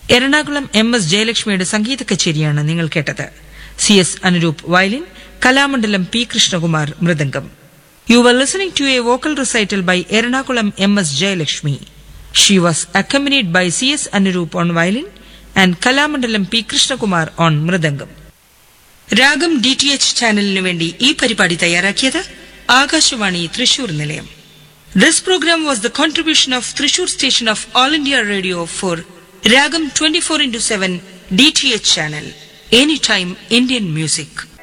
Ernakulam M S ജയലക്ഷ്മിയുടെ സംഗീത കച്ചേരിയാണ് നിങ്ങൾ കേട്ടത് C S Anuroop violin Kalamandalam P Krishnakumar mridangam you're listening to a vocal recital by Ernakulam M S Jayalakshmi she was accompanied by C S Anuroop on violin and Kalamandalam P Krishnakumar on mridangam ragam D T H ചാനലിനു വേണ്ടി ഈ പരിപാടി തയ്യാറാക്കിയത് ആകാശവാണി തൃശൂർ നിലയം this programme was the contribution of Thrissur station of all India radio for ragam twenty four into seven D T H channel any time Indian music